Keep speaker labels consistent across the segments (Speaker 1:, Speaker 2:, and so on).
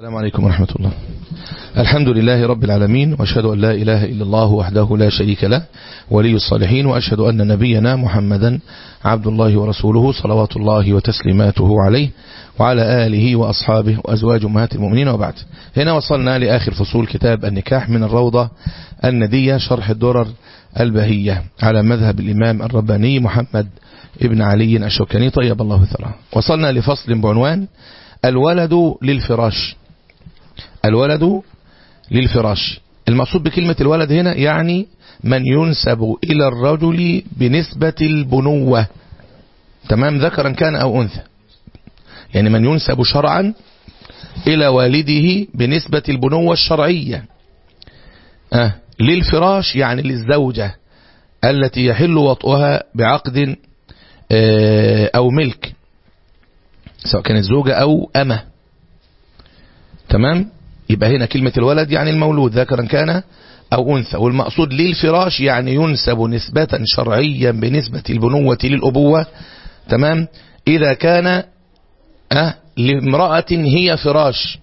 Speaker 1: السلام عليكم ورحمة الله الحمد لله رب العالمين وأشهد أن لا إله إلا الله وحده لا شريك له ولي الصالحين وأشهد أن نبينا محمدا عبد الله ورسوله صلوات الله وتسليماته عليه وعلى آله وأصحابه وأزواج أمهات المؤمنين وبعد هنا وصلنا لآخر فصول كتاب النكاح من الروضة الندية شرح الدرر البهية على مذهب الإمام الرباني محمد ابن علي الشوكاني طيب الله ثراه وصلنا لفصل بعنوان الولد للفراش الولد للفراش المقصود بكلمة الولد هنا يعني من ينسب إلى الرجل بنسبة البنوة تمام ذكرا كان أو أنثى يعني من ينسب شرعا إلى والده بنسبة البنوة الشرعية أه للفراش يعني للزوجة التي يحل وطئها بعقد أه أو ملك سواء كانت زوجة أو أمة تمام يبقى هنا كلمة الولد يعني المولود ذكرا كان أو أنثى والمقصود للفراش يعني ينسب نسبة شرعيا بنسبة البنوة للأبوة تمام إذا كان أه لامرأة هي فراش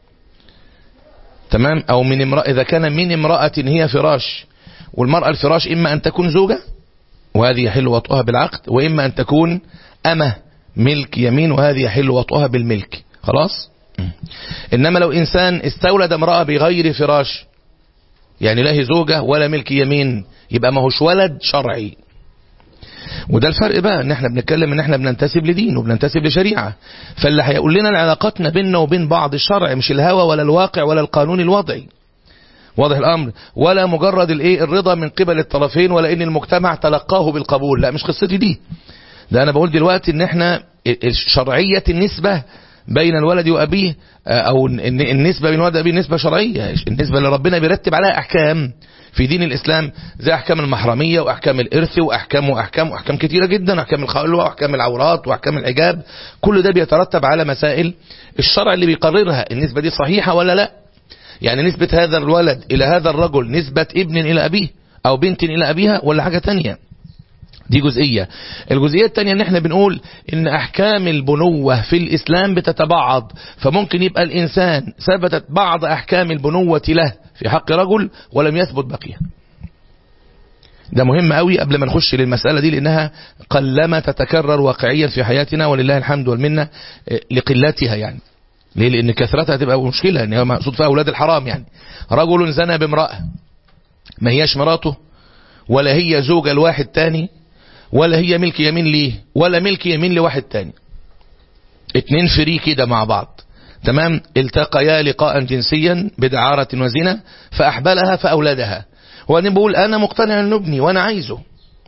Speaker 1: تمام أو من امرأة إذا كان من امرأة هي فراش والمرأة الفراش إما أن تكون زوجة وهذه يحل وطئها بالعقد وإما أن تكون أمة ملك يمين وهذه يحل وطئها بالملك خلاص إنما لو إنسان استولد امرأة بغير فراش يعني لا هي زوجة ولا ملك يمين يبقى ما هوش ولد شرعي وده الفرق بقى ان احنا بنتكلم ان احنا بننتسب لدين وبننتسب لشريعة فاللي هيقول لنا علاقتنا بيننا وبين بعض الشرع مش الهوى ولا الواقع ولا القانون الوضعي واضح الامر ولا مجرد الايه الرضا من قبل الطرفين ولا ان المجتمع تلقاه بالقبول لا مش قصتي دي ده انا بقول دلوقتي ان احنا شرعية النسبة بين الولد وأبيه أو النسبة بين الولد وأبيه نسبة شرعية النسبة اللي ربنا بيرتب عليها أحكام في دين الإسلام زي أحكام المحرمية وأحكام الإرث وأحكام وأحكام وأحكام كتيرة جدا أحكام الخلوة وأحكام العورات وأحكام الحجاب كل ده بيترتب على مسائل الشرع اللي بيقررها النسبة دي صحيحة ولا لا يعني نسبة هذا الولد إلى هذا الرجل نسبة ابن إلى أبيه أو بنت إلى أبيها ولا حاجة تانية دي جزئية الجزئية الثانية ان احنا بنقول ان احكام البنوة في الاسلام بتتبعض فممكن يبقى الانسان ثبتت بعض احكام البنوة له في حق رجل ولم يثبت بقية ده مهم قوي قبل ما نخش للمسألة دي لانها قلما تتكرر واقعيا في حياتنا ولله الحمد والمنة لقلتها يعني ليه لان كثرتها تبقى مشكلة ان هو مقصود فيها اولاد الحرام يعني رجل زنى بامرأة ما هياش مراته ولا هي زوجة لواحد تاني ولا هي ملك يمين ليه ولا ملك يمين لواحد تاني اتنين فري كده مع بعض تمام التقيا لقاء جنسيا بدعارة وزنا فأحبلها فأولادها هو أنا بقول أنا مقتنع أن ابني وأنا عايزه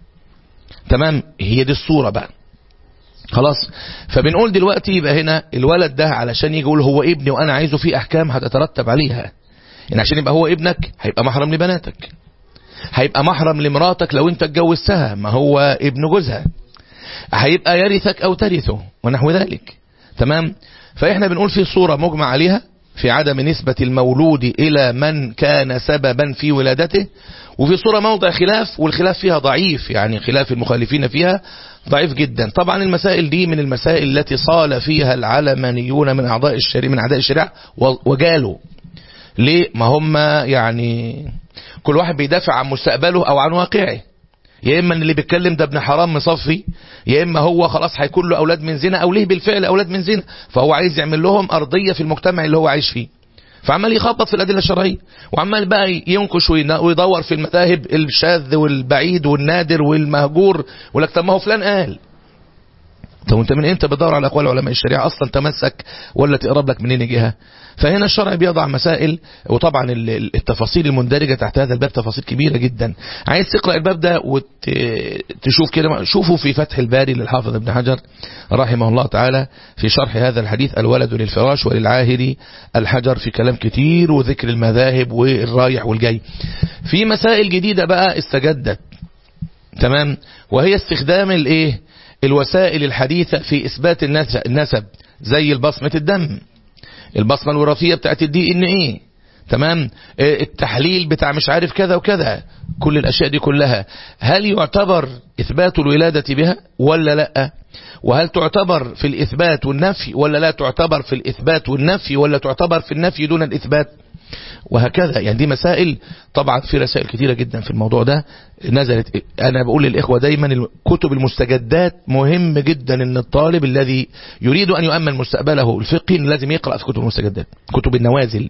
Speaker 1: تمام هي دي الصورة بقى خلاص فبنقول دلوقتي يبقى هنا الولد ده علشان يجي يقول هو ابني وأنا عايزه في أحكام هتترتب عليها يعني عشان يبقى هو ابنك هيبقى محرم لبناتك هيبقى محرم لمراتك لو انت اتجوزتها ما هو ابن جوزها هيبقى يرثك او ترثه ونحو ذلك تمام فاحنا بنقول في صورة مجمع عليها في عدم نسبة المولود الى من كان سببا في ولادته وفي صورة موضع خلاف والخلاف فيها ضعيف يعني خلاف المخالفين فيها ضعيف جدا طبعا المسائل دي من المسائل التي صال فيها العلمانيون من اعضاء الشريعة من اعداء الشريعة وجالوا ليه ما هم يعني كل واحد بيدافع عن مستقبله او عن واقعه يا اما اللي بيتكلم ده ابن حرام مصفي يا اما هو خلاص هيكون له اولاد من زنا او ليه بالفعل اولاد من زنا فهو عايز يعمل لهم ارضيه في المجتمع اللي هو عايش فيه فعمال يخبط في الادله الشرعيه وعمال بقى ينكش ويدور في المذاهب الشاذ والبعيد والنادر والمهجور ولك طب ما هو فلان قال طب انت من امتى بتدور على اقوال علماء الشريعه اصلا تمسك ولا تقرب لك منين جهه فهنا الشرع بيضع مسائل وطبعا التفاصيل المندرجه تحت هذا الباب تفاصيل كبيره جدا عايز تقرا الباب ده وتشوف كده شوفوا في فتح الباري للحافظ ابن حجر رحمه الله تعالى في شرح هذا الحديث الولد للفراش وللعاهر الحجر في كلام كتير وذكر المذاهب والرايح والجاي في مسائل جديده بقى استجدت تمام وهي استخدام الايه الوسائل الحديثة في إثبات النسب زي البصمة الدم البصمة الوراثية بتاعت الدي ان ايه تمام التحليل بتاع مش عارف كذا وكذا كل الأشياء دي كلها هل يعتبر إثبات الولادة بها ولا لا وهل تعتبر في الإثبات والنفي ولا لا تعتبر في الإثبات والنفي ولا تعتبر في النفي دون الإثبات وهكذا يعني دي مسائل طبعا في رسائل كتيرة جدا في الموضوع ده نزلت أنا بقول للإخوة دايما كتب المستجدات مهم جدا أن الطالب الذي يريد أن يؤمن مستقبله الفقهي لازم يقرأ في كتب المستجدات كتب النوازل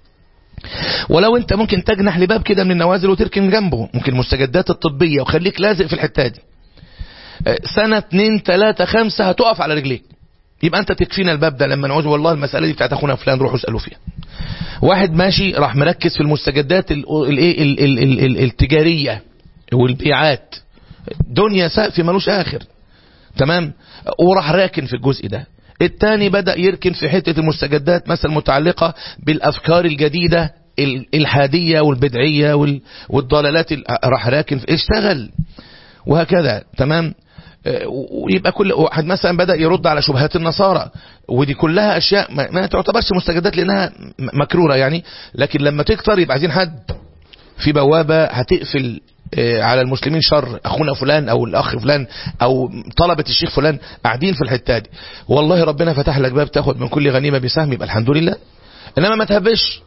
Speaker 1: ولو انت ممكن تجنح لباب كده من النوازل وتركن جنبه ممكن المستجدات الطبية وخليك لازق في الحتة دي سنة اتنين تلاتة خمسة هتقف على رجليك يبقى انت تكفينا الباب ده لما نعوز والله المسألة دي بتاعت اخونا فلان روحوا اسألوا فيها واحد ماشي راح مركز في المستجدات الايه التجارية والبيعات دنيا سقف ملوش اخر تمام وراح راكن في الجزء ده التاني بدأ يركن في حتة المستجدات مثلا متعلقة بالافكار الجديدة الحادية والبدعية والضلالات راح راكن اشتغل وهكذا تمام ويبقى كل واحد مثلا بدأ يرد على شبهات النصارى ودي كلها أشياء ما, ما تعتبرش مستجدات لأنها مكرورة يعني لكن لما تكتر يبقى عايزين حد في بوابة هتقفل على المسلمين شر أخونا فلان أو الأخ فلان أو طلبة الشيخ فلان قاعدين في الحتة دي والله ربنا فتح لك باب تاخد من كل غنيمة بسهم يبقى الحمد لله إنما ما تهبش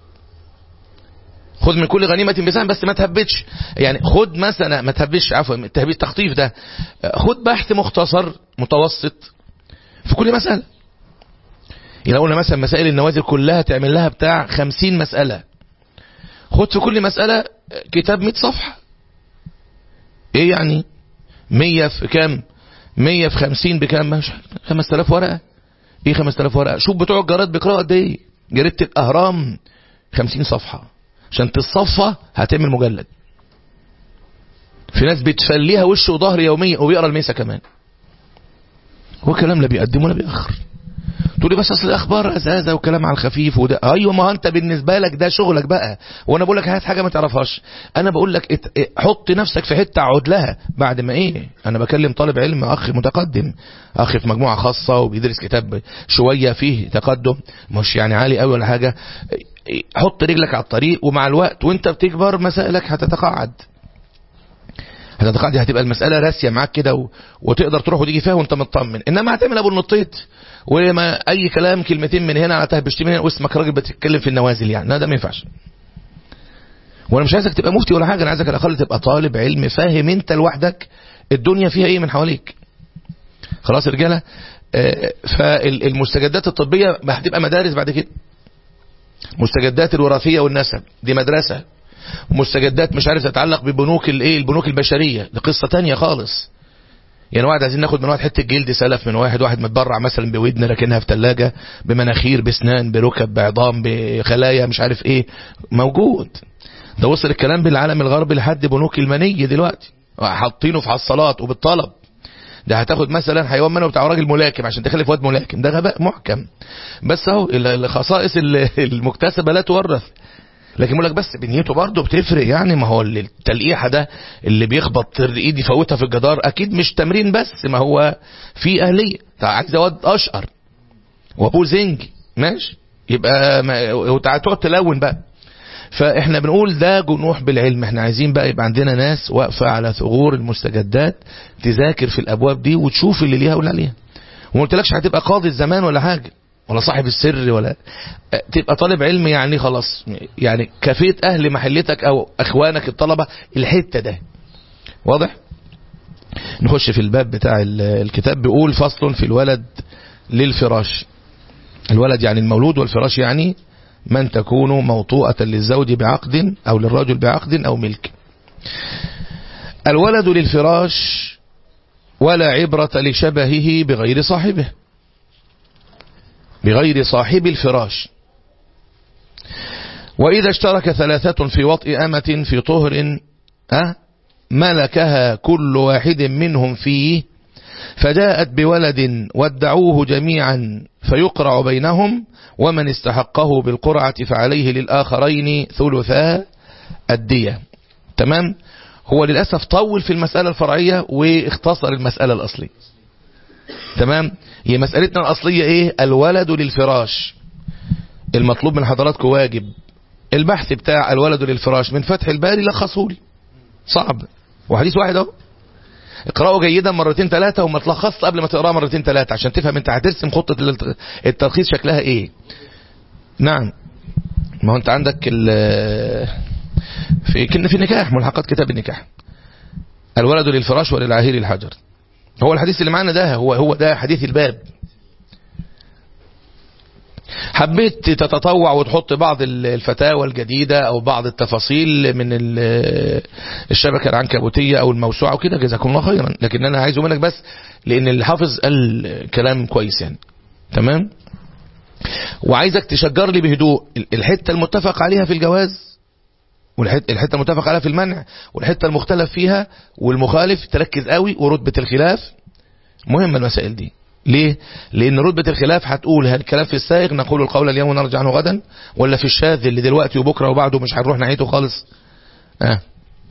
Speaker 1: خد من كل غنيمة بسهم بس ما تهبتش يعني خد مثلا ما تهبش عفوا التهبيش تخطيف ده خد بحث مختصر متوسط في كل مسألة يعني قلنا مثلا مسائل النوازل كلها تعمل لها بتاع خمسين مسألة خد في كل مسألة كتاب 100 صفحة ايه يعني مية في كام مية في خمسين بكام مش خمس تلاف ورقة ايه خمس تلاف ورقة شوف بتوع الجراد بيقرأوا قد ايه جريدة الاهرام خمسين صفحة عشان تصفى هتعمل مجلد في ناس بتفليها وش وظهر يوميا وبيقرا الميسا كمان هو كلام لا بيقدم ولا بيأخر تقول لي بس اصل الاخبار ازازه وكلام على الخفيف وده ايوه ما انت بالنسبه لك ده شغلك بقى وانا بقول لك هات حاجه ما تعرفهاش انا بقول لك ات... حط نفسك في حته اقعد لها بعد ما ايه انا بكلم طالب علم اخ متقدم اخ في مجموعه خاصه وبيدرس كتاب شويه فيه تقدم مش يعني عالي قوي ولا حاجه حط رجلك على الطريق ومع الوقت وانت بتكبر مسائلك هتتقاعد هتتقاعد هتبقى المسألة راسية معاك كده و... وتقدر تروح وتيجي فيها وانت مطمن انما هتعمل ابو النطيط وما اي كلام كلمتين من هنا على تهبشتين من هنا واسمك راجل بتتكلم في النوازل يعني لا ده ما ينفعش وانا مش عايزك تبقى مفتي ولا حاجة انا عايزك على الاقل تبقى طالب علم فاهم انت لوحدك الدنيا فيها ايه من حواليك خلاص يا رجاله آه فالمستجدات الطبية هتبقى مدارس بعد كده مستجدات الوراثية والنسب دي مدرسة مستجدات مش عارف تتعلق ببنوك الايه البنوك البشرية دي قصة تانية خالص يعني واحد عايزين ناخد من واحد حتة جلد سلف من واحد واحد متبرع مثلا بودن راكنها في ثلاجة بمناخير بسنان بركب بعظام بخلايا مش عارف ايه موجود ده وصل الكلام بالعالم الغربي لحد بنوك المني دلوقتي حاطينه في حصالات وبالطلب ده هتاخد مثلا حيوان منه بتاع راجل ملاكم عشان تخلف واد ملاكم ده غباء محكم بس اهو الخصائص المكتسبة لا تورث لكن يقول لك بس بنيته برضه بتفرق يعني ما هو التلقيحه ده اللي بيخبط ايد يفوتها في الجدار اكيد مش تمرين بس ما هو في اهليه عايز واد اشقر وابوه زنجي ماشي يبقى تقعد تلون بقى فاحنا بنقول ده جنوح بالعلم احنا عايزين بقى يبقى عندنا ناس واقفه على ثغور المستجدات تذاكر في الابواب دي وتشوف اللي ليها واللي عليها وما قلتلكش هتبقى قاضي الزمان ولا حاجه ولا صاحب السر ولا تبقى طالب علم يعني خلاص يعني كفيت اهل محلتك او اخوانك الطلبة الحتة ده واضح نخش في الباب بتاع الكتاب بيقول فصل في الولد للفراش الولد يعني المولود والفراش يعني من تكون موطوءة للزوج بعقد او للرجل بعقد او ملك الولد للفراش ولا عبرة لشبهه بغير صاحبه بغير صاحب الفراش وإذا اشترك ثلاثة في وطء أمة في طهر أه ملكها كل واحد منهم فيه فجاءت بولد وادعوه جميعا فيقرع بينهم ومن استحقه بالقرعة فعليه للآخرين ثلثا الدية تمام هو للأسف طول في المسألة الفرعية واختصر المسألة الأصلية تمام هي مسألتنا الأصلية ايه الولد للفراش المطلوب من حضراتكم واجب البحث بتاع الولد للفراش من فتح الباري لخصه لي صعب وحديث واحد اهو اقرأه جيدا مرتين ثلاثة وما تلخصت قبل ما تقرأه مرتين ثلاثة عشان تفهم انت هترسم خطة التلخيص شكلها ايه نعم ما هو انت عندك في كنا في النكاح ملحقات كتاب النكاح الولد للفراش وللعهير الحجر هو الحديث اللي معانا ده هو هو ده حديث الباب حبيت تتطوع وتحط بعض الفتاوى الجديدة او بعض التفاصيل من الشبكة العنكبوتية او الموسوعة وكده جزاكم الله خيرا لكن انا عايزه منك بس لان الحافظ قال كلام كويس يعني تمام وعايزك تشجر لي بهدوء الحتة المتفق عليها في الجواز والحتة المتفق عليها في المنع والحتة المختلف فيها والمخالف تركز قوي ورتبة الخلاف مهمة المسائل دي ليه؟ لأن رتبة الخلاف هتقول هل الكلام في السائغ نقول القول اليوم ونرجع عنه غدا ولا في الشاذ اللي دلوقتي وبكرة وبعده مش هنروح ناحيته خالص آه.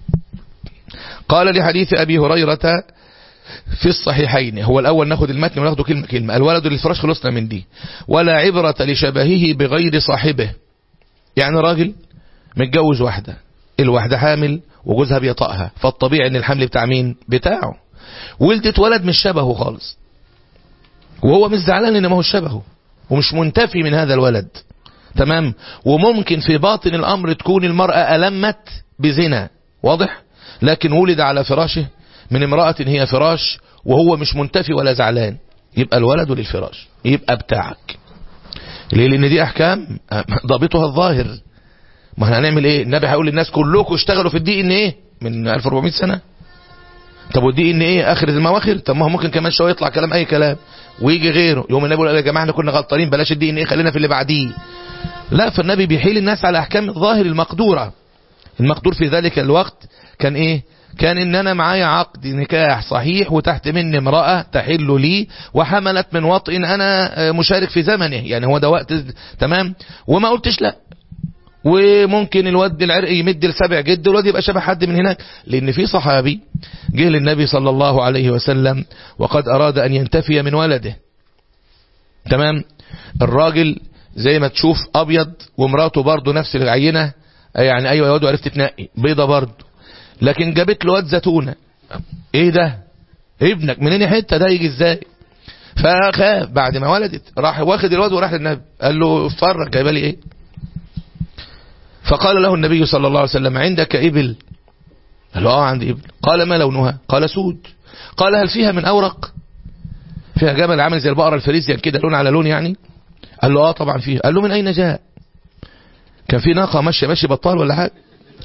Speaker 1: قال لحديث أبي هريرة في الصحيحين هو الأول ناخد المتن وناخده كلمة كلمة الولد للفراش خلصنا من دي ولا عبرة لشبهه بغير صاحبه يعني راجل متجوز واحدة الواحدة حامل وجوزها بيطأها فالطبيعي ان الحمل بتاع مين بتاعه ولدت ولد مش شبهه خالص وهو مش زعلان ان ما هو شبهه ومش منتفي من هذا الولد تمام وممكن في باطن الامر تكون المرأة ألمت بزنا واضح لكن ولد على فراشه من امرأة هي فراش وهو مش منتفي ولا زعلان يبقى الولد للفراش يبقى بتاعك ليه لان دي احكام ضابطها الظاهر ما احنا هنعمل ايه النبي هيقول للناس كلكم اشتغلوا في الدي ان ايه من 1400 سنة طب والدي ان ايه اخر المواخر طب ما هو ممكن كمان شويه يطلع كلام اي كلام ويجي غيره يوم النبي يقول يا جماعه احنا كنا غلطانين بلاش الدي ان ايه خلينا في اللي بعديه لا فالنبي بيحيل الناس على احكام الظاهر المقدوره المقدور في ذلك الوقت كان ايه كان ان انا معايا عقد نكاح صحيح وتحت مني امرأة تحل لي وحملت من وطئ انا مشارك في زمنه يعني هو ده وقت تمام وما قلتش لا وممكن الواد العرق يمد لسبع جد والواد يبقى شبه حد من هناك لان في صحابي جه للنبي صلى الله عليه وسلم وقد اراد ان ينتفي من ولده تمام الراجل زي ما تشوف ابيض ومراته برضه نفس العينة يعني ايوه يا واد عرفت تنقي بيضة برضه لكن جابت له واد زيتونه ايه ده ابنك منين حته ده يجي ازاي فخاف بعد ما ولدت راح واخد الواد وراح للنبي قال له اتفرج جايبه لي ايه فقال له النبي صلى الله عليه وسلم عندك ابل قال له اه عندي ابل قال ما لونها قال سود قال هل فيها من اورق فيها جمل عامل زي البقره الفريسيان كده لون على لون يعني قال له اه طبعا فيها قال له من اين جاء كان في ناقه ماشيه ماشي بطال ولا حاجه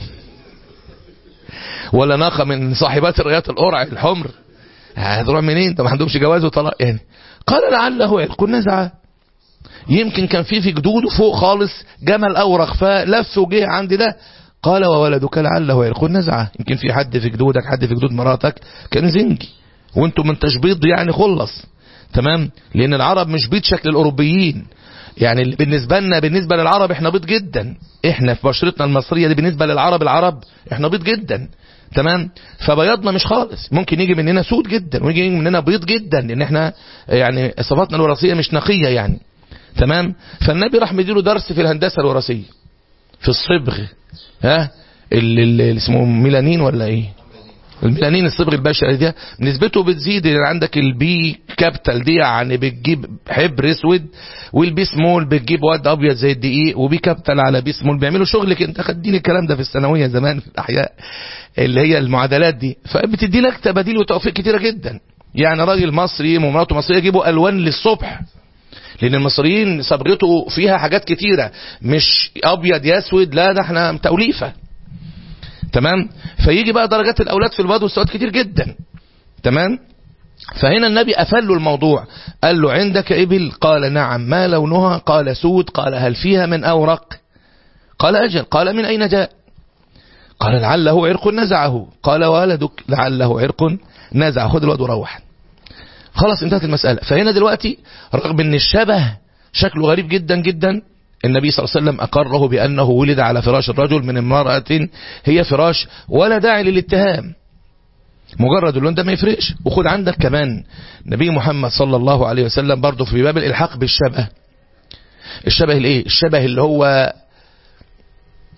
Speaker 1: ولا ناقه من صاحبات الرياض القرع الحمر هتروح منين ده ما عندهمش جواز وطلاق يعني قال لعله عرق نزعه يمكن كان في في جدوده فوق خالص جمل اورق فلف وجه عند ده قال وولدك لعله عرق نزعه يمكن في حد في جدودك حد في جدود مراتك كان زنجي وانتم من تشبيط يعني خلص تمام لان العرب مش بيض شكل الاوروبيين يعني بالنسبة لنا بالنسبة للعرب احنا بيض جدا احنا في بشرتنا المصرية دي بالنسبة للعرب العرب احنا بيض جدا تمام فبياضنا مش خالص ممكن يجي مننا سود جدا ويجي مننا بيض جدا لان احنا يعني صفاتنا الوراثيه مش نقيه يعني تمام فالنبي راح مديله درس في الهندسه الوراثيه في الصبغ ها اللي, اللي اسمه ميلانين ولا ايه الميلانين الصبغ البشري ده نسبته بتزيد يعني عندك البي كابيتال دي يعني بتجيب حبر اسود والبي سمول بتجيب واد ابيض زي الدقيق وبي كابيتال على بي سمول بيعملوا شغل انت خدين الكلام ده في الثانويه زمان في الاحياء اللي هي المعادلات دي فبتدي لك تباديل وتوفيق كتيره جدا يعني راجل مصري ومراته مصريه يجيبوا الوان للصبح لان المصريين صبغته فيها حاجات كتيره مش ابيض يا اسود لا ده احنا توليفه تمام فيجي بقى درجات الاولاد في البيض والسواد كتير جدا تمام فهنا النبي أفل له الموضوع قال له عندك إبل قال نعم ما لونها قال سود قال هل فيها من أورق قال أجل قال من أين جاء قال لعله عرق نزعه قال والدك لعله عرق نزعه خذ الواد وروح خلاص انتهت المسألة فهنا دلوقتي رغم ان الشبه شكله غريب جدا جدا النبي صلى الله عليه وسلم أقره بأنه ولد على فراش الرجل من امرأة هي فراش ولا داعي للاتهام مجرد اللون ده ما يفرقش وخد عندك كمان نبي محمد صلى الله عليه وسلم برضه في باب الإلحاق بالشبه الشبه الايه الشبه اللي هو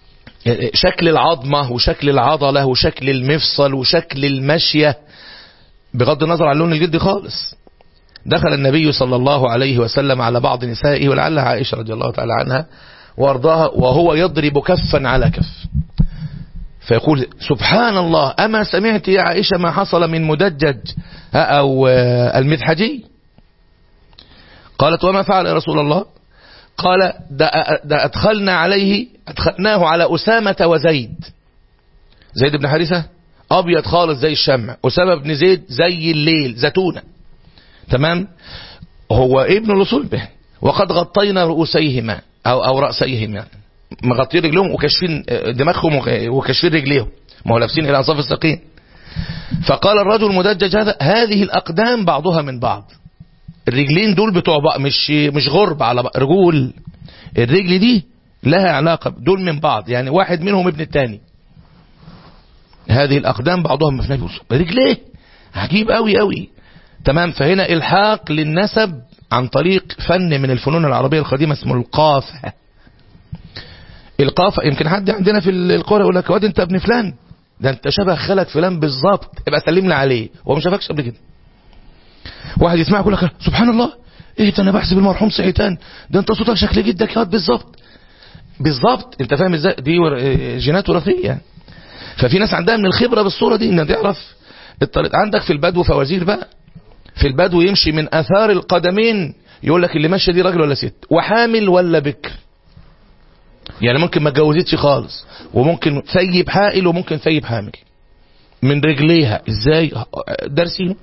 Speaker 1: شكل العظمة وشكل العضلة وشكل المفصل وشكل المشية بغض النظر عن لون الجلد خالص دخل النبي صلى الله عليه وسلم على بعض نسائه ولعلها عائشة رضي الله تعالى عنها وارضاها وهو يضرب كفا على كف فيقول سبحان الله أما سمعت يا عائشة ما حصل من مدجج أو المدحجي قالت وما فعل يا رسول الله قال ده, ده أدخلنا عليه أدخلناه على أسامة وزيد زيد بن حارثة أبيض خالص زي الشمع أسامة بن زيد زي الليل زيتونة تمام هو ابن لصلبه وقد غطينا رؤوسيهما أو, أو رأسيهما مغطين رجلهم وكشفين دماغهم وكشفين رجليهم ما هو لابسين إلى أنصاف الساقين فقال الرجل المدجج هذا هذه الأقدام بعضها من بعض الرجلين دول بتوع بقى مش مش غرب على بقى رجول الرجل دي لها علاقة دول من بعض يعني واحد منهم ابن التاني هذه الأقدام بعضها من نبي رجليه عجيب قوي قوي تمام فهنا الحاق للنسب عن طريق فن من الفنون العربية القديمة اسمه القافة القافة يمكن حد عندنا في القرى يقول لك واد انت ابن فلان ده انت شبه خالك فلان بالظبط ابقى سلم لي عليه هو ما شافكش قبل كده واحد يسمعك يقول لك سبحان الله ايه ده انا بحسب المرحوم سعيتان ده انت صوتك شكل جدك يا واد بالظبط بالظبط انت فاهم ازاي دي جينات وراثيه ففي ناس عندها من الخبره بالصوره دي انها تعرف الطريق عندك في البدو فوازير بقى في البدو يمشي من اثار القدمين يقول لك اللي ماشيه دي راجل ولا ست وحامل ولا بكر يعني ممكن ما اتجوزتش خالص وممكن ثيب حائل وممكن ثيب حامل من رجليها ازاي دارسينه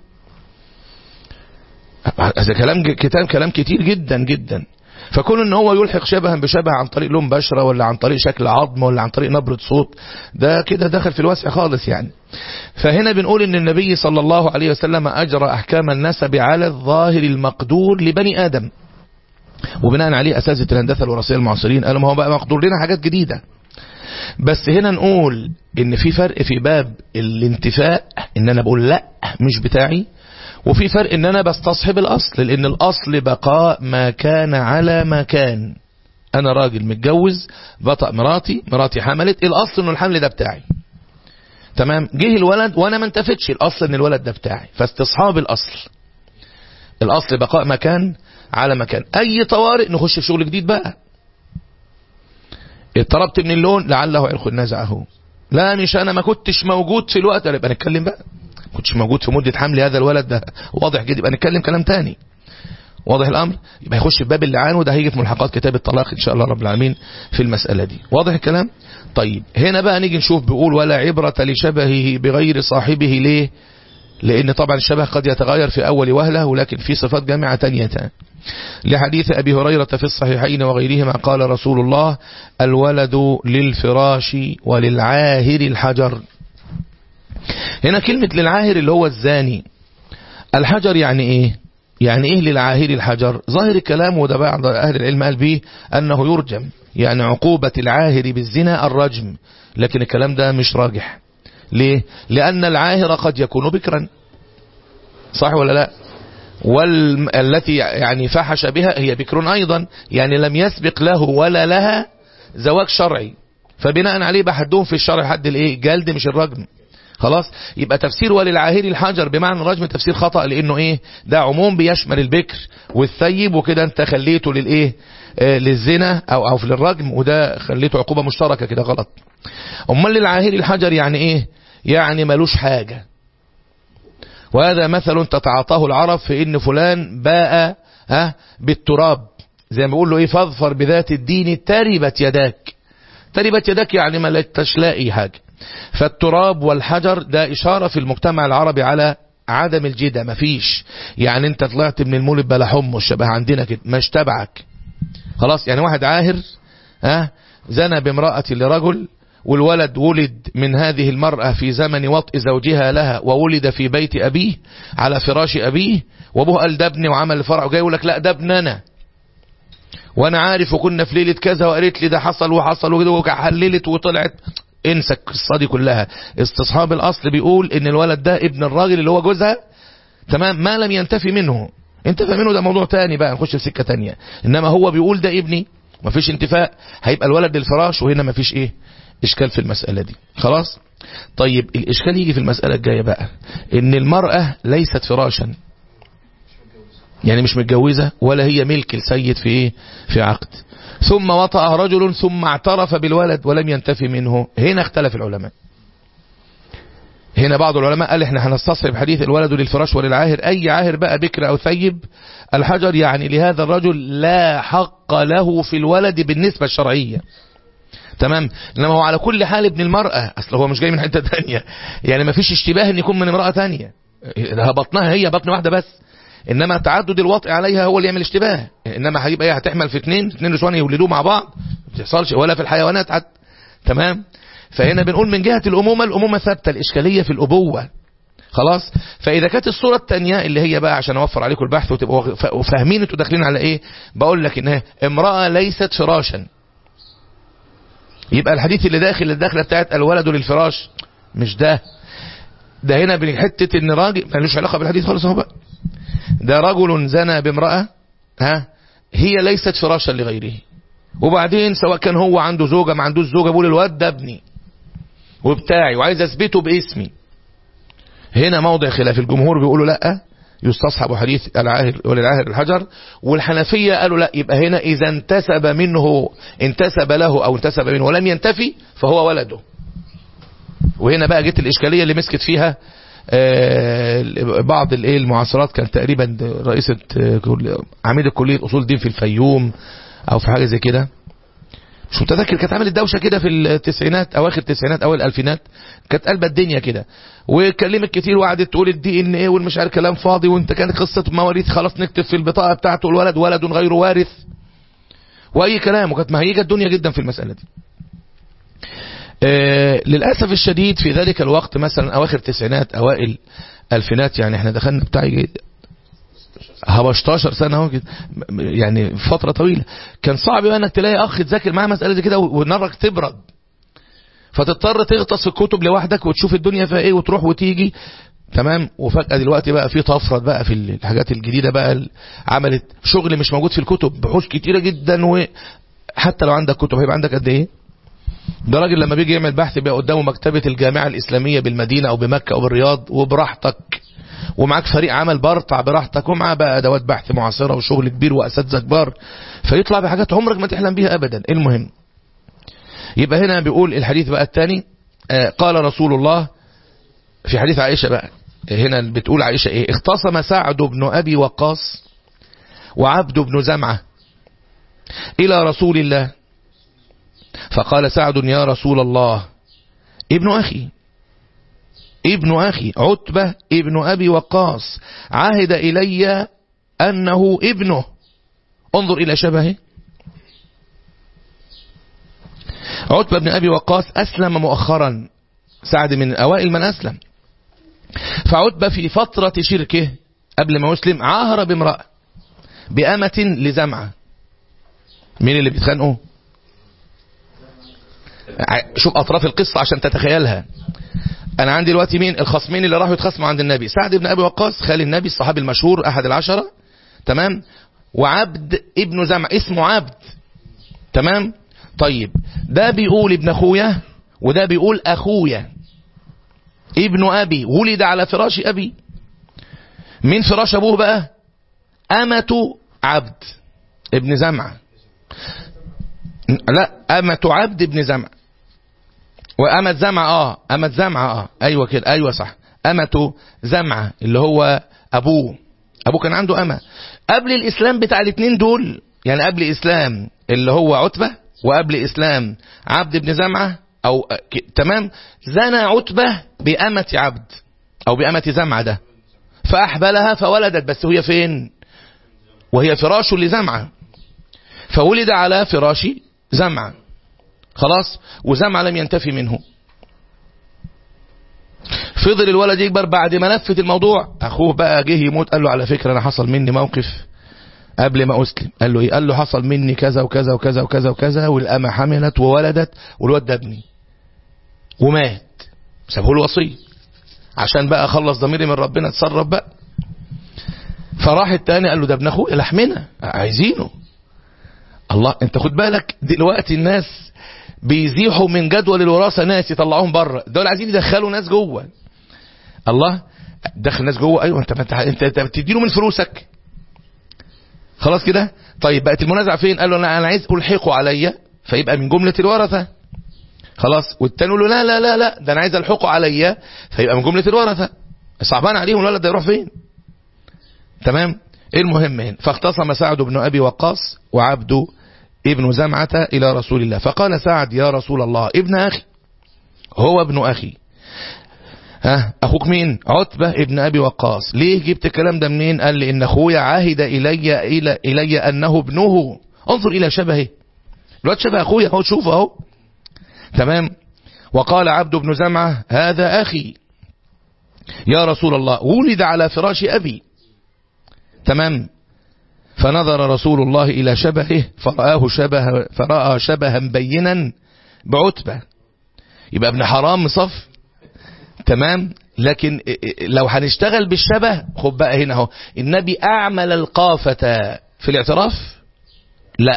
Speaker 1: هذا كلام كتاب كلام كتير جدا جدا فكون ان هو يلحق شبها بشبه عن طريق لون بشرة ولا عن طريق شكل عظم ولا عن طريق نبرة صوت ده كده دخل في الوسع خالص يعني فهنا بنقول ان النبي صلى الله عليه وسلم اجرى احكام النسب على الظاهر المقدور لبني ادم وبناء عليه اساتذه الهندسه الوراثيه المعاصرين قالوا ما هو بقى مقدور لنا حاجات جديده بس هنا نقول ان في فرق في باب الانتفاء ان انا بقول لا مش بتاعي وفي فرق ان انا بستصحب الاصل لان الاصل بقاء ما كان على ما كان انا راجل متجوز بطأ مراتي مراتي حملت الاصل انه الحمل ده بتاعي تمام جه الولد وانا ما انتفتش الاصل ان الولد ده بتاعي فاستصحاب الاصل الاصل بقاء مكان على مكان اي طوارئ نخش في شغل جديد بقى اضطربت من اللون لعله عرق نزعه لا مش انا ما كنتش موجود في الوقت يبقى نتكلم بقى كنتش موجود في مدة حمل هذا الولد ده واضح جدا يبقى نتكلم كلام تاني واضح الامر يبقى يخش في باب اللعان وده هيجي في ملحقات كتاب الطلاق ان شاء الله رب العالمين في المسألة دي واضح الكلام طيب هنا بقى نيجي نشوف بيقول ولا عبرة لشبهه بغير صاحبه ليه لان طبعا الشبه قد يتغير في اول وهلة ولكن في صفات جامعة تانية لحديث أبي هريرة في الصحيحين وغيرهما قال رسول الله الولد للفراش وللعاهر الحجر هنا كلمة للعاهر اللي هو الزاني الحجر يعني ايه يعني ايه للعاهر الحجر ظاهر الكلام وده بعض اهل العلم قال به انه يرجم يعني عقوبة العاهر بالزنا الرجم لكن الكلام ده مش راجح ليه لان العاهر قد يكون بكرا صح ولا لا والتي يعني فحش بها هي بكر ايضا يعني لم يسبق له ولا لها زواج شرعي فبناء عليه بحدهم في الشرع حد الايه جلد مش الرجم خلاص يبقى تفسير وللعاهر الحجر بمعنى الرجم تفسير خطأ لانه ايه ده عموم بيشمل البكر والثيب وكده انت خليته للايه آه للزنا او او للرجم وده خليته عقوبة مشتركة كده غلط امال للعاهر الحجر يعني ايه يعني ملوش حاجة وهذا مثل تتعاطاه العرب في ان فلان باء ها بالتراب زي ما بيقول له ايه فاظفر بذات الدين تربت يداك تربت يداك يعني ما تلاقي حاجة فالتراب والحجر ده إشارة في المجتمع العربي على عدم الجدة مفيش يعني انت طلعت من المولد بلا حم الشبه عندنا كده مش تبعك خلاص يعني واحد عاهر ها زنى بامرأة لرجل والولد ولد من هذه المرأة في زمن وطء زوجها لها وولد في بيت أبيه على فراش أبيه وابوه قال ده ابني وعمل الفرع وجاي يقول لك لا ده ابننا وانا عارف وكنا في ليلة كذا وقالت لي ده حصل وحصل وكده وحللت وطلعت انسى القصة دي كلها استصحاب الاصل بيقول ان الولد ده ابن الراجل اللي هو جوزها تمام ما لم ينتفي منه انتفى منه ده موضوع تاني بقى نخش في سكة تانية انما هو بيقول ده ابني مفيش انتفاء هيبقى الولد للفراش وهنا مفيش ايه اشكال في المسألة دي خلاص طيب الاشكال يجي في المسألة الجاية بقى ان المرأة ليست فراشا يعني مش متجوزة ولا هي ملك السيد في ايه في عقد ثم وطأ رجل ثم اعترف بالولد ولم ينتفي منه هنا اختلف العلماء هنا بعض العلماء قال احنا هنستصحب حديث الولد للفراش وللعاهر اي عاهر بقى بكر او ثيب الحجر يعني لهذا الرجل لا حق له في الولد بالنسبة الشرعية تمام انما هو على كل حال ابن المرأة اصل هو مش جاي من حتة تانية يعني ما فيش اشتباه ان يكون من امرأة تانية ده بطنها هي بطن واحدة بس انما تعدد الوطء عليها هو اللي يعمل اشتباه انما هيبقى ايه هتحمل في اثنين اثنين نسوان يولدوه مع بعض ما بتحصلش ولا في الحيوانات حتى تمام فهنا بنقول من جهة الأمومة الأمومة ثابتة الإشكالية في الأبوة خلاص فإذا كانت الصورة الثانية اللي هي بقى عشان أوفر عليكم البحث وتبقوا فاهمين انتوا داخلين على إيه بقول لك إنها امرأة ليست فراشا يبقى الحديث اللي داخل الداخلة بتاعت الولد للفراش مش ده ده هنا بحتة إن راجل ملوش علاقة بالحديث خالص اهو بقى ده رجل زنى بامرأة ها هي ليست فراشا لغيره وبعدين سواء كان هو عنده زوجة ما عندوش زوجة بقول الواد ده ابني وبتاعي وعايز اثبته باسمي هنا موضع خلاف الجمهور بيقولوا لا يستصحب حديث العاهر وللعاهر الحجر والحنفية قالوا لا يبقى هنا إذا انتسب منه انتسب له أو انتسب منه ولم ينتفي فهو ولده وهنا بقى جت الإشكالية اللي مسكت فيها بعض الايه المعاصرات كان تقريبا رئيسة عميد كلية أصول دين في الفيوم أو في حاجة زي كده مش متذكر كانت عملت دوشه كده في التسعينات اواخر التسعينات اوائل الالفينات كانت قلبة الدنيا كده وكلمت كتير وقعدت تقول الدي ان ايه والمش عارف كلام فاضي وانت كانت قصه مواريث خلاص نكتب في البطاقه بتاعته الولد ولد غير وارث واي كلام وكانت مهيجه الدنيا جدا في المساله دي آه للاسف الشديد في ذلك الوقت مثلا اواخر التسعينات اوائل الفينات يعني احنا دخلنا بتاعي 15 سنة اهو كده يعني فترة طويلة كان صعب بقى انك تلاقي اخ تذاكر معاه مسألة زي كده ونارك تبرد فتضطر تغطس في الكتب لوحدك وتشوف الدنيا فيها ايه وتروح وتيجي تمام وفجأة دلوقتي بقى في طفرة بقى في الحاجات الجديدة بقى عملت شغل مش موجود في الكتب بحوث كتيرة جدا وحتى لو عندك كتب هيبقى عندك قد ايه ده راجل لما بيجي يعمل بحث بيبقى قدامه مكتبة الجامعة الإسلامية بالمدينة أو بمكة أو بالرياض وبراحتك ومعاك فريق عمل برطع براحتك ومعاه بقى ادوات بحث معاصره وشغل كبير واساتذه كبار فيطلع بحاجات عمرك ما تحلم بيها ابدا المهم يبقى هنا بيقول الحديث بقى الثاني آه قال رسول الله في حديث عائشه بقى هنا بتقول عائشه ايه اختصم سعد بن ابي وقاص وعبد بن زمعه الى رسول الله فقال سعد يا رسول الله ابن اخي ابن أخي عتبة ابن أبي وقاص عهد إلي أنه ابنه انظر إلى شبهه عتبة بن أبي وقاص أسلم مؤخرا سعد من أوائل من أسلم فعتبة في فترة شركه قبل ما يسلم عاهر بامرأة بأمة لزمعة مين اللي بيتخانقوا شوف أطراف القصة عشان تتخيلها انا عندي دلوقتي مين الخصمين اللي راحوا يتخاصموا عند النبي سعد بن ابي وقاص خالي النبي الصحابي المشهور احد العشرة تمام وعبد ابن زمع اسمه عبد تمام طيب ده بيقول ابن اخويا وده بيقول اخويا ابن ابي ولد على فراش ابي مين فراش ابوه بقى امة عبد ابن زمعة لا امة عبد ابن زمعة وأمة زمعة اه أمة زمعة اه ايوه كده ايوه صح أمة زمعة اللي هو ابوه ابوه كان عنده أمة قبل الاسلام بتاع الاثنين دول يعني قبل اسلام اللي هو عتبة وقبل اسلام عبد بن زمعة او تمام زنى عتبة بأمة عبد او بأمة زمعة ده فأحبلها فولدت بس هي فين وهي فراش لزمعة فولد على فراش زمعة خلاص وزمع لم ينتفي منه فضل الولد يكبر بعد ما لفت الموضوع اخوه بقى جه يموت قال له على فكرة انا حصل مني موقف قبل ما اسلم قال له ايه قال له حصل مني كذا وكذا وكذا وكذا وكذا والامه حملت وولدت والواد ده ابني ومات سابه له وصيه عشان بقى اخلص ضميري من ربنا اتصرف بقى فراح التاني قال له ده ابن اخويا لحمنا عايزينه الله انت خد بالك دلوقتي الناس بيزيحوا من جدول الوراثة ناس يطلعوهم بره دول عايزين يدخلوا ناس جوه الله دخل ناس جوه ايوه انت انت انت, انت بتديله من فلوسك خلاص كده طيب بقت المنازعه فين قال له انا انا عايز الحقه عليا فيبقى من جمله الورثه خلاص والتاني يقول له لا لا لا لا ده انا عايز الحقه عليا فيبقى من جمله الورثه صعبان عليهم الولد ده يروح فين تمام ايه المهم هنا فاختصم سعد بن ابي وقاص وعبد ابن زمعة الى رسول الله فقال سعد يا رسول الله ابن اخي هو ابن اخي ها اخوك مين عتبة ابن ابي وقاص ليه جبت الكلام ده منين قال لي ان اخويا عهد الي الى الي انه ابنه انظر الى شبهه الواد شبه اخويا اهو شوفه اهو تمام وقال عبد بن زمعة هذا اخي يا رسول الله ولد على فراش ابي تمام فنظر رسول الله إلى شبهه فرآه شبه فرأى شبها بينا بعتبة يبقى ابن حرام صف تمام لكن لو هنشتغل بالشبه خد بقى هنا اهو النبي أعمل القافة في الاعتراف لا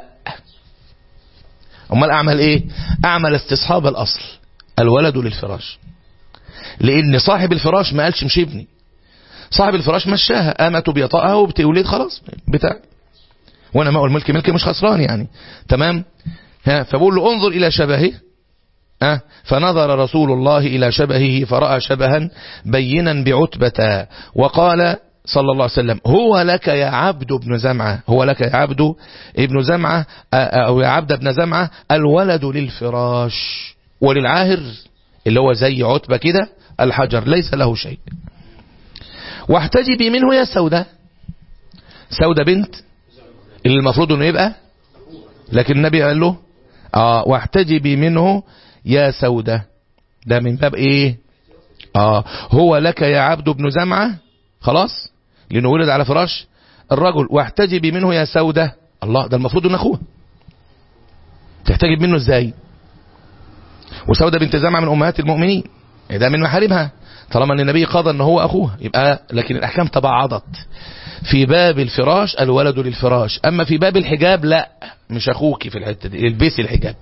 Speaker 1: امال أعمل إيه أعمل استصحاب الأصل الولد للفراش لأن صاحب الفراش ما قالش مش ابني صاحب الفراش مشاها امته بيطأها وبتولد خلاص بتاع وانا ما اقول ملك ملك مش خسران يعني تمام ها فبقول له انظر الى شبهه ها فنظر رسول الله الى شبهه فراى شبها بينا بعتبة وقال صلى الله عليه وسلم هو لك يا عبد ابن زمعة هو لك يا عبد ابن زمعة او يا عبد ابن زمعة الولد للفراش وللعاهر اللي هو زي عتبة كده الحجر ليس له شيء واحتجبي منه يا سودة سودة بنت اللي المفروض انه يبقى لكن النبي قال له اه واحتجبي منه يا سودة ده من باب ايه اه هو لك يا عبد بن زمعة خلاص لانه ولد على فراش الرجل واحتجبي منه يا سودة الله ده المفروض انه اخوه تحتجب منه ازاي وسودة بنت زمعة من امهات المؤمنين ده من محارمها طالما ان النبي قضى ان هو اخوه يبقى لكن الاحكام تبعضت في باب الفراش الولد للفراش اما في باب الحجاب لا مش اخوك في الحته دي البسي الحجاب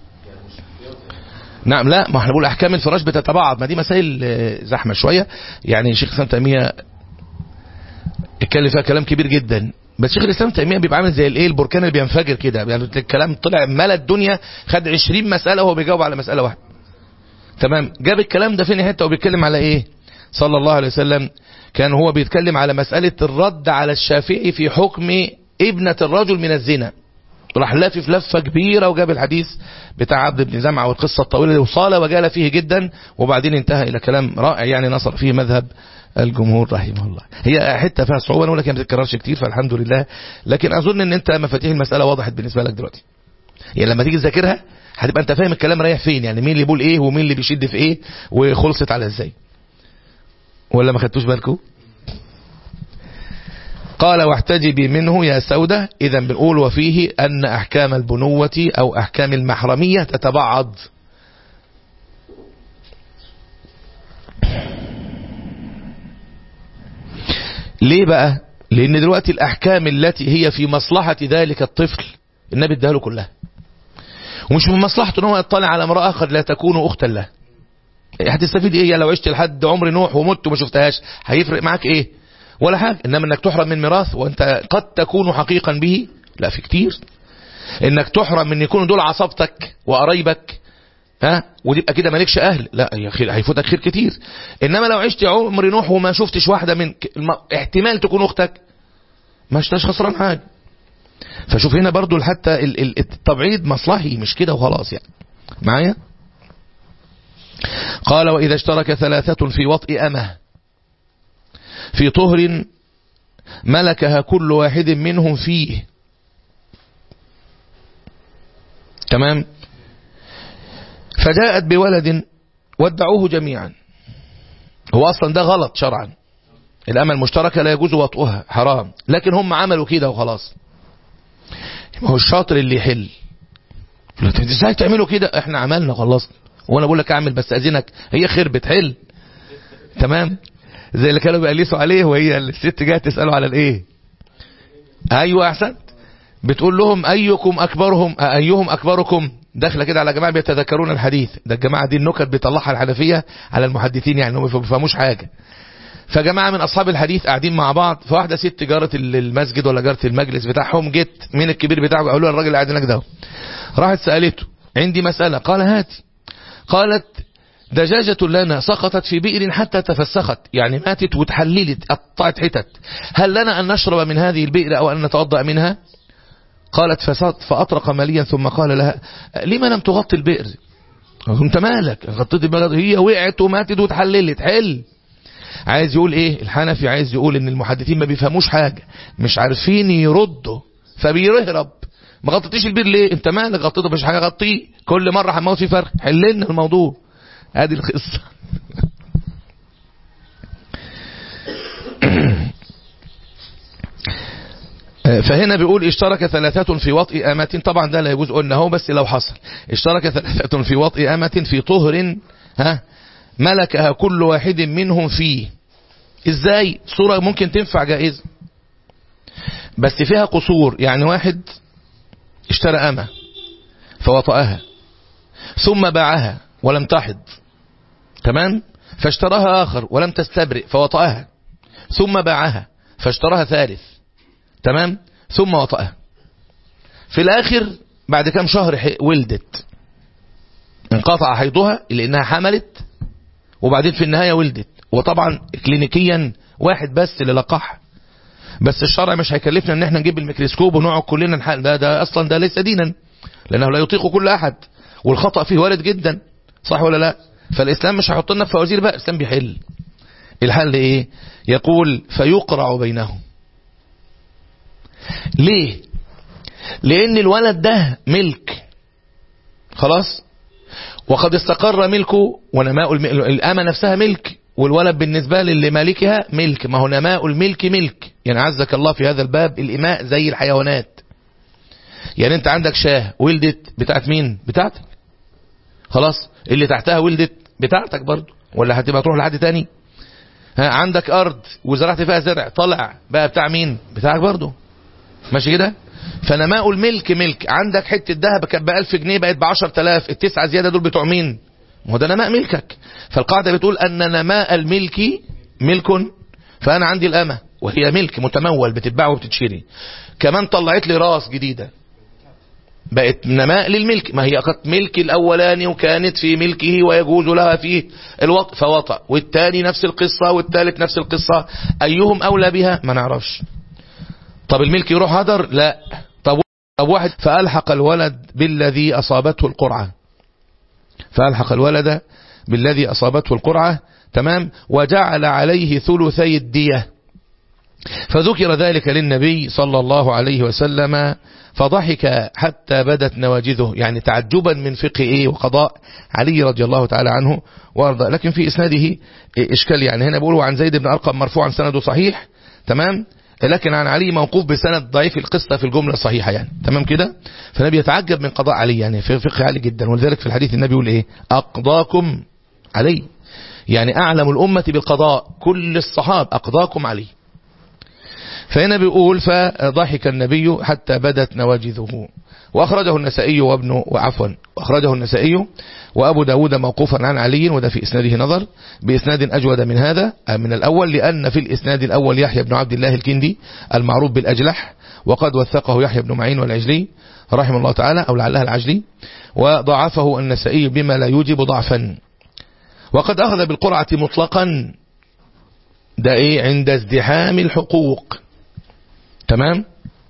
Speaker 1: نعم لا ما احنا بنقول احكام الفراش بتتبعض ما دي مسائل زحمه شويه يعني شيخ الاسلام تيميه اتكلم فيها كلام كبير جدا بس شيخ الاسلام تيميه بيبقى عامل زي الايه البركان اللي بينفجر كده يعني الكلام طلع ملا الدنيا خد 20 مساله وهو بيجاوب على مساله واحده تمام جاب الكلام ده فين حته وبيتكلم على ايه صلى الله عليه وسلم كان هو بيتكلم على مسألة الرد على الشافعي في حكم ابنة الرجل من الزنا راح لافف لفة كبيرة وجاب الحديث بتاع عبد بن زمعة والقصة الطويلة وصال وجال فيه جدا وبعدين انتهى إلى كلام رائع يعني نصر فيه مذهب الجمهور رحمه الله هي حتة فيها صعوبة ولكن ما بتتكررش كتير فالحمد لله لكن أظن ان انت مفاتيح المسألة وضحت بالنسبة لك دلوقتي يعني لما تيجي تذاكرها هتبقى انت فاهم الكلام رايح فين يعني مين اللي بيقول ايه ومين اللي بيشد في ايه وخلصت على ازاي ولا ما خدتوش بالكم قال واحتجبي منه يا سودة إذا بنقول وفيه أن أحكام البنوة أو أحكام المحرمية تتبعض ليه بقى لأن دلوقتي الأحكام التي هي في مصلحة ذلك الطفل النبي اداله كلها ومش من مصلحته ان هو يطلع على امرأة قد لا تكون أختا له هتستفيد ايه لو عشت لحد عمر نوح ومت وما شفتهاش هيفرق معاك ايه ولا حاجة انما انك تحرم من ميراث وانت قد تكون حقيقا به لا في كتير انك تحرم من يكونوا دول عصبتك وقرايبك ها وتبقى كده مالكش اهل لا يا خير هيفوتك خير كتير انما لو عشت عمر نوح وما شفتش واحدة من احتمال تكون اختك ما اشتاش خسران حاجة فشوف هنا برضو حتى التبعيد مصلحي مش كده وخلاص يعني معايا قال وإذا اشترك ثلاثة في وطء أمه في طهر ملكها كل واحد منهم فيه تمام فجاءت بولد ودعوه جميعا هو أصلا ده غلط شرعا الأمة المشتركة لا يجوز وطئها حرام لكن هم عملوا كده وخلاص ما هو الشاطر اللي يحل ازاي تعملوا كده احنا عملنا خلصنا وانا بقول لك اعمل بس اذنك هي خير بتحل تمام زي اللي كانوا بيقلسوا عليه وهي الست جايه تساله على الايه ايوه احسنت بتقول لهم ايكم اكبرهم ايهم اكبركم داخله كده على جماعه بيتذكرون الحديث ده الجماعه دي النكت بيطلعها الحنفيه على المحدثين يعني هم ما بيفهموش حاجه فجماعه من اصحاب الحديث قاعدين مع بعض فواحده ست جاره المسجد ولا جاره المجلس بتاعهم جت مين الكبير بتاعه قالوا له الراجل اللي قاعد هناك ده راحت سالته عندي مساله قال هاتي قالت دجاجة لنا سقطت في بئر حتى تفسخت يعني ماتت وتحللت قطعت حتت هل لنا أن نشرب من هذه البئر أو أن نتوضأ منها قالت فسط فأطرق مليا ثم قال لها لما لم تغطي البئر انت مالك غطيت البئر هي وقعت وماتت وتحللت حل عايز يقول ايه الحنفي عايز يقول ان المحدثين ما بيفهموش حاجة مش عارفين يردوا فبيرهرب ما غطيتيش البير ليه انت مالك غطيته مش حاجه غطيه كل مره هنموت في فرق حل لنا الموضوع ادي القصه فهنا بيقول اشترك ثلاثة في وطئ أمة طبعا ده لا يجوز قلنا هو بس لو حصل اشترك ثلاثة في وطئ أمة في طهر ها ملكها كل واحد منهم فيه ازاي صورة ممكن تنفع جائزة بس فيها قصور يعني واحد اشترى أمة فوطأها ثم باعها ولم تحض تمام فاشتراها آخر ولم تستبرئ فوطأها ثم باعها فاشتراها ثالث تمام ثم وطأها في الآخر بعد كم شهر ولدت انقطع حيضها لأنها حملت وبعدين في النهاية ولدت وطبعا كلينيكيا واحد بس اللي لقاح بس الشرع مش هيكلفنا ان احنا نجيب الميكروسكوب ونقعد كلنا نحل ده ده اصلا ده ليس دينا لانه لا يطيق كل احد والخطأ فيه وارد جدا صح ولا لا فالاسلام مش هيحط لنا في فوازير بقى الاسلام بيحل الحل ايه يقول فيقرع بينهم ليه لان الولد ده ملك خلاص وقد استقر ملكه ونماء الامه نفسها ملك والولد بالنسبة لمالكها ملك ما هو نماء الملك ملك يعني عزك الله في هذا الباب الإماء زي الحيوانات يعني انت عندك شاه ولدت بتاعت مين بتاعتك خلاص اللي تحتها ولدت بتاعتك برضو ولا هتبقى تروح لحد تاني ها عندك أرض وزرعت فيها زرع طلع بقى بتاع مين بتاعك برضو ماشي كده فنماء الملك ملك عندك حتة ذهب كانت ب 1000 جنيه بقت ب 10000 التسعة زيادة دول بتوع مين ما هو ده نماء ملكك فالقاعدة بتقول أن نماء الملك ملك فأنا عندي الأمة وهي ملك متمول بتتباع وبتتشري كمان طلعت لي راس جديدة بقت نماء للملك ما هي كانت ملك الأولاني وكانت في ملكه ويجوز لها فيه الوطء فوطأ والتاني نفس القصة والتالت نفس القصة أيهم أولى بها ما نعرفش طب الملك يروح هدر لا طب طب واحد فألحق الولد بالذي أصابته القرعة فألحق الولد بالذي أصابته القرعة تمام وجعل عليه ثلثي الدية فذكر ذلك للنبي صلى الله عليه وسلم فضحك حتى بدت نواجذه يعني تعجبا من فقه ايه وقضاء علي رضي الله تعالى عنه وارضى لكن في اسناده اشكال يعني هنا بيقولوا عن زيد بن ارقم مرفوعا سنده صحيح تمام لكن عن علي موقوف بسند ضعيف القصة في الجملة الصحيحة يعني تمام كده فالنبي يتعجب من قضاء علي يعني في فقه عالي جدا ولذلك في الحديث النبي يقول ايه أقضاكم علي يعني أعلم الأمة بالقضاء كل الصحاب أقضاكم علي فهنا بيقول فضحك النبي حتى بدت نواجذه وأخرجه النسائي وابنه وعفوا وأخرجه النسائي وأبو داود موقوفا عن علي وده في إسناده نظر بإسناد أجود من هذا من الأول لأن في الإسناد الأول يحيى بن عبد الله الكندي المعروف بالأجلح وقد وثقه يحيى بن معين والعجلي رحمه الله تعالى أو لعلها العجلي وضعفه النسائي بما لا يوجب ضعفا وقد أخذ بالقرعة مطلقا ده إيه عند ازدحام الحقوق تمام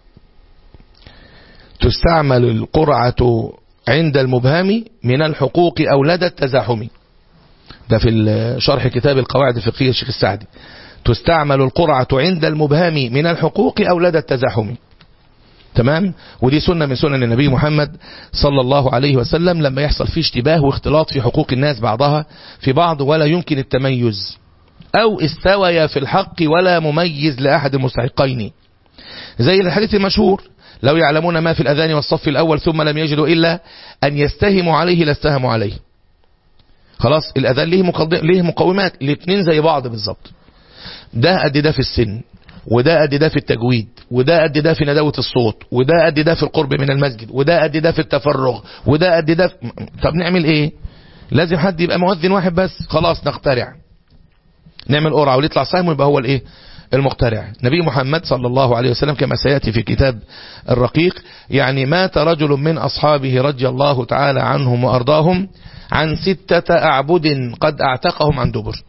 Speaker 1: تستعمل القرعة عند المبهم من الحقوق أو لدى التزاحم ده في شرح كتاب القواعد الفقهية الشيخ السعدي تستعمل القرعة عند المبهم من الحقوق أو لدى التزاحم تمام ودي سنة من سنن النبي محمد صلى الله عليه وسلم لما يحصل فيه اشتباه واختلاط في حقوق الناس بعضها في بعض ولا يمكن التميز أو استوي في الحق ولا مميز لأحد المستحقين زي الحديث المشهور لو يعلمون ما في الأذان والصف الأول ثم لم يجدوا إلا أن يستهموا عليه لاستهموا عليه خلاص الأذان ليه, ليه مقومات الاثنين زي بعض بالظبط ده قد ده في السن وده قد ده في التجويد وده قد ده في ندوة الصوت وده قد ده في القرب من المسجد وده قد ده في التفرغ وده قد ده في... طب نعمل ايه لازم حد يبقى مؤذن واحد بس خلاص نخترع نعمل قرعة ويطلع سهم ويبقى هو الايه المخترع نبي محمد صلى الله عليه وسلم كما سيأتي في كتاب الرقيق يعني مات رجل من أصحابه رضي الله تعالى عنهم وأرضاهم عن ستة أعبد قد أعتقهم عن دبر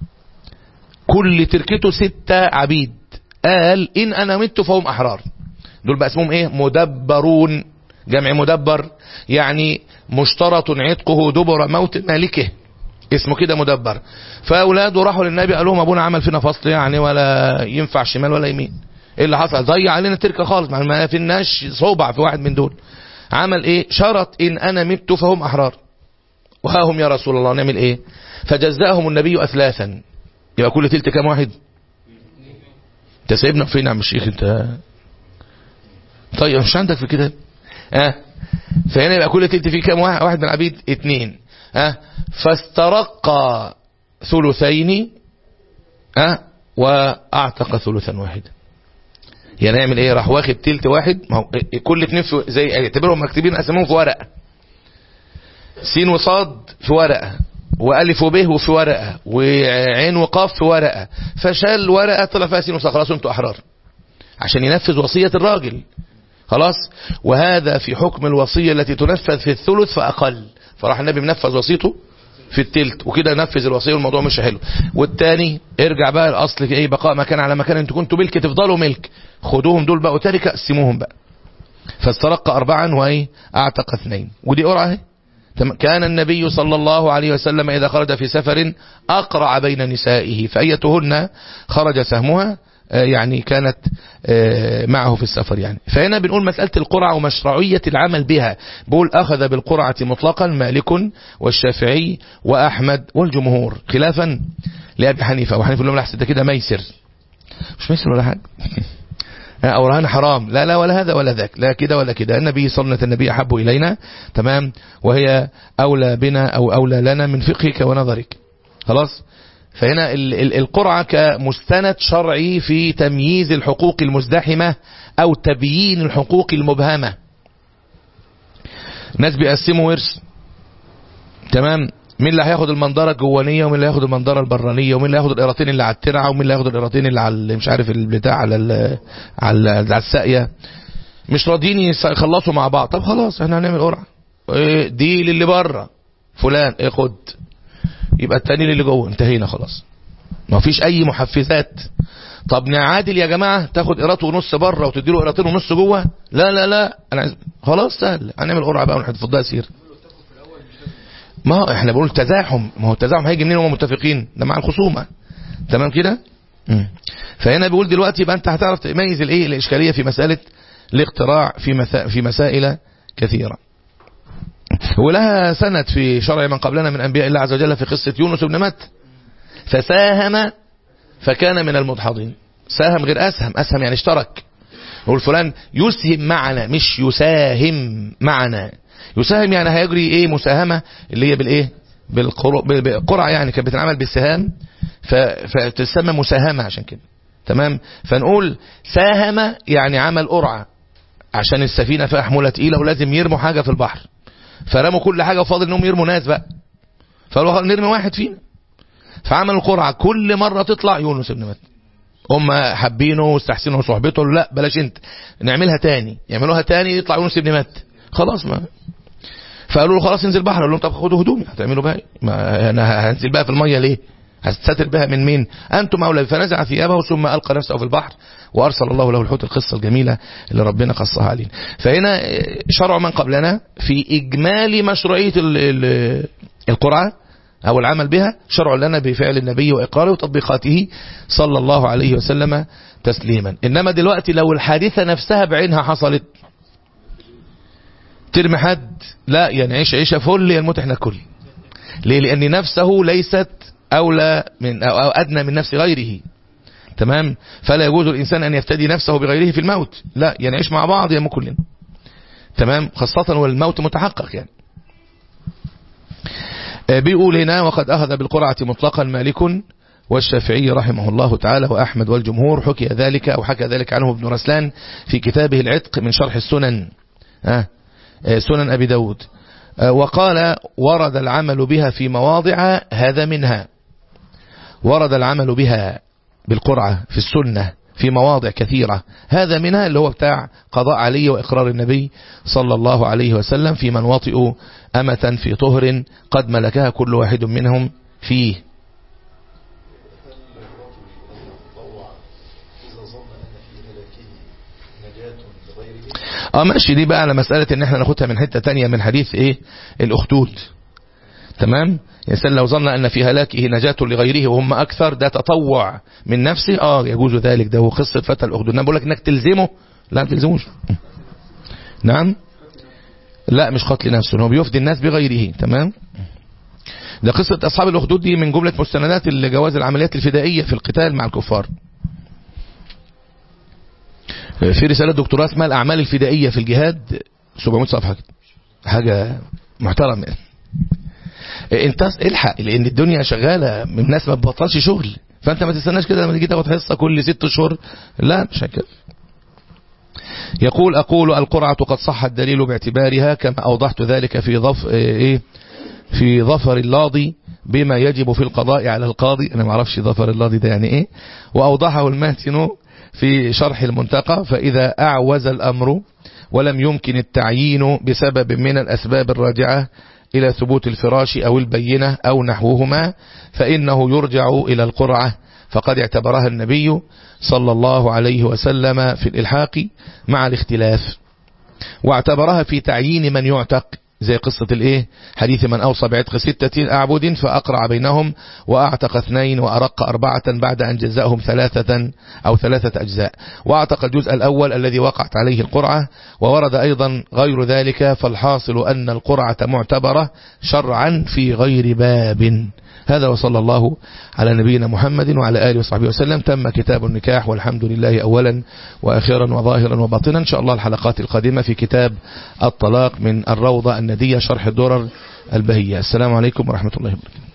Speaker 1: كل تركته ستة عبيد قال إن أنا مت فهم أحرار دول بقى اسمهم إيه مدبرون جمع مدبر يعني مشترط عتقه دبر موت مالكه اسمه كده مدبر فاولاده راحوا للنبي قالوا لهم ابونا عمل فينا فصل يعني ولا ينفع شمال ولا يمين ايه اللي حصل ضيع علينا تركه خالص ما فيناش صوبع في واحد من دول عمل ايه شرط ان انا مت فهم احرار وها هم يا رسول الله نعمل ايه فجزاهم النبي اثلاثا يبقى كل تلت كام واحد انت سايبنا فين يا عم الشيخ انت طيب مش عندك في كده اه فهنا يبقى كل تلت فيه كام واحد واحد من العبيد اتنين اه فاسترق ثلثين اه واعتق ثلثا واحدا يعني يعمل ايه راح واخد تلت واحد ما هو كل اتنين في زي اعتبرهم مكتوبين اسمهم في ورقه سين وصاد في ورقه والف وب وفي ورقه وعين وقاف في ورقه فشال ورقه طلع فيها سين وصاد خلاص انتوا احرار عشان ينفذ وصيه الراجل خلاص وهذا في حكم الوصيه التي تنفذ في الثلث فاقل فراح النبي منفذ وصيته في التلت وكده نفذ الوصيه والموضوع مش حلو والتاني ارجع بقى الاصل ايه بقاء مكان على مكان انتوا كنتوا ملك تفضلوا ملك خدوهم دول بقوا تركه قسموهم بقى فاسترق اربعا وايه اعتق اثنين ودي قرعه اهي كان النبي صلى الله عليه وسلم إذا خرج في سفر أقرع بين نسائه فأيتهن خرج سهمها يعني كانت معه في السفر يعني فهنا بنقول مسألة القرعة ومشروعية العمل بها بقول أخذ بالقرعة مطلقا مالك والشافعي وأحمد والجمهور خلافا لأبي حنيفة وحنيفة لهم لحسن ده كده ميسر مش ميسر ولا حاجة أو رهان حرام لا لا ولا هذا ولا ذاك لا كده ولا كده النبي سنة النبي أحب إلينا تمام وهي أولى بنا أو أولى لنا من فقهك ونظرك خلاص فهنا القرعة كمستند شرعي في تمييز الحقوق المزدحمة أو تبيين الحقوق المبهمة ناس بيقسموا ورث تمام مين اللي هياخد المنظره الجوانيه ومين اللي هياخد المنظره البرانيه ومين اللي هياخد القراطين اللي على الترعه ومين اللي هياخد القراطين اللي على مش عارف البتاع على ال على على الساقيه مش راضيين يخلصوا مع بعض طب خلاص احنا هنعمل قرعه إيه دي للي بره فلان ايه خد يبقى التاني اللي جوه انتهينا خلاص ما فيش اي محفزات طب نعادل يا جماعه تاخد قراط ونص بره وتدي له قراطين ونص جوه لا لا لا انا عايز خلاص سهل هنعمل قرعه بقى ونحفظها سير ما هو احنا بنقول تزاحم ما هو التزاحم هيجي منين وهم متفقين ده مع الخصومه تمام كده فهنا بيقول دلوقتي يبقى انت هتعرف تميز الايه الاشكاليه في مساله الاقتراع في مسا في مسائل كثيره ولها سند في شرع من قبلنا من انبياء الله عز وجل في قصه يونس بن مت فساهم فكان من المدحضين ساهم غير اسهم اسهم يعني اشترك يقول فلان يسهم معنا مش يساهم معنا يساهم يعني هيجري ايه مساهمة اللي هي بالايه بالقرعة يعني كانت بتتعمل بالسهام فتسمى مساهمة عشان كده تمام فنقول ساهم يعني عمل قرعة عشان السفينة فيها حمولة تقيلة ولازم يرموا حاجة في البحر فرموا كل حاجة وفاضل انهم يرموا ناس بقى فقالوا نرمي واحد فينا فعملوا قرعة كل مرة تطلع يونس ابن متى هم حابينه واستحسنوا صحبته لا بلاش انت نعملها تاني يعملوها تاني يطلع يونس ابن متى خلاص ما فقالوا له خلاص انزل بحر قال لهم طب خدوا هدومي هتعملوا بقى ما انا هنزل بقى في الميه ليه هتستتر بها من مين انتم اولى فنزع ثيابه ثم القى نفسه في البحر وارسل الله له الحوت القصه الجميله اللي ربنا قصها علينا فهنا شرع من قبلنا في اجمالي مشروعيه القرعه او العمل بها شرع لنا بفعل النبي واقراره وتطبيقاته صلى الله عليه وسلم تسليما انما دلوقتي لو الحادثه نفسها بعينها حصلت ترمي حد لا يعني عيش عيشة فل يموت احنا كل ليه لان نفسه ليست اولى من او ادنى من نفس غيره تمام فلا يجوز الانسان ان يفتدي نفسه بغيره في الموت لا يعني نعيش مع بعض يا كلنا تمام خاصة والموت متحقق يعني بيقول هنا وقد أخذ بالقرعة مطلقا مالك والشافعي رحمه الله تعالى وأحمد والجمهور حكي ذلك أو حكى ذلك عنه ابن رسلان في كتابه العتق من شرح السنن سنن أبي داود وقال ورد العمل بها في مواضع هذا منها ورد العمل بها بالقرعة في السنة في مواضع كثيرة هذا منها اللي هو بتاع قضاء علي وإقرار النبي صلى الله عليه وسلم في من وطئوا أمة في طهر قد ملكها كل واحد منهم فيه اه ماشي دي بقى على مسألة ان احنا ناخدها من حتة تانية من حديث ايه الاخدود تمام الإنسان لو ظن أن في هلاكه نجاة لغيره وهم أكثر ده تطوع من نفسه آه يجوز ذلك ده هو قصة فتى الأخدود أنا بقول لك إنك تلزمه لا ما تلزموش نعم لا مش قتل نفسه هو بيفدي الناس بغيره تمام ده قصة أصحاب الأخدود دي من جملة مستندات جواز العمليات الفدائية في القتال مع الكفار في رسالة دكتوراه اسمها الأعمال الفدائية في الجهاد 700 صفحة حاجة محترمة انت الحق لان الدنيا شغالة من الناس ما بتبطلش شغل فانت ما تستناش كده لما تيجي تاخد حصة كل ست شهور لا مش هكذا يقول أقول القرعة قد صح الدليل باعتبارها كما أوضحت ذلك في ظف إيه في ظفر اللاضي بما يجب في القضاء على القاضي أنا ما اعرفش ظفر اللاضي ده يعني إيه وأوضحه الماتن في شرح المنتقى فإذا أعوز الأمر ولم يمكن التعيين بسبب من الأسباب الراجعة إلى ثبوت الفراش أو البينة أو نحوهما فإنه يرجع إلى القرعة فقد اعتبرها النبي صلى الله عليه وسلم في الإلحاق مع الاختلاف واعتبرها في تعيين من يعتق زي قصة الايه حديث من اوصى بعتق ستة اعبد فاقرع بينهم واعتق اثنين وارق اربعة بعد ان جزاهم ثلاثة او ثلاثة اجزاء واعتق الجزء الاول الذي وقعت عليه القرعة وورد ايضا غير ذلك فالحاصل ان القرعة معتبرة شرعا في غير باب هذا وصلى الله على نبينا محمد وعلى آله وصحبه وسلم تم كتاب النكاح والحمد لله أولا وآخرا وظاهرا وباطنا إن شاء الله الحلقات القادمة في كتاب الطلاق من الروضة الندية شرح الدرر البهية السلام عليكم ورحمة الله وبركاته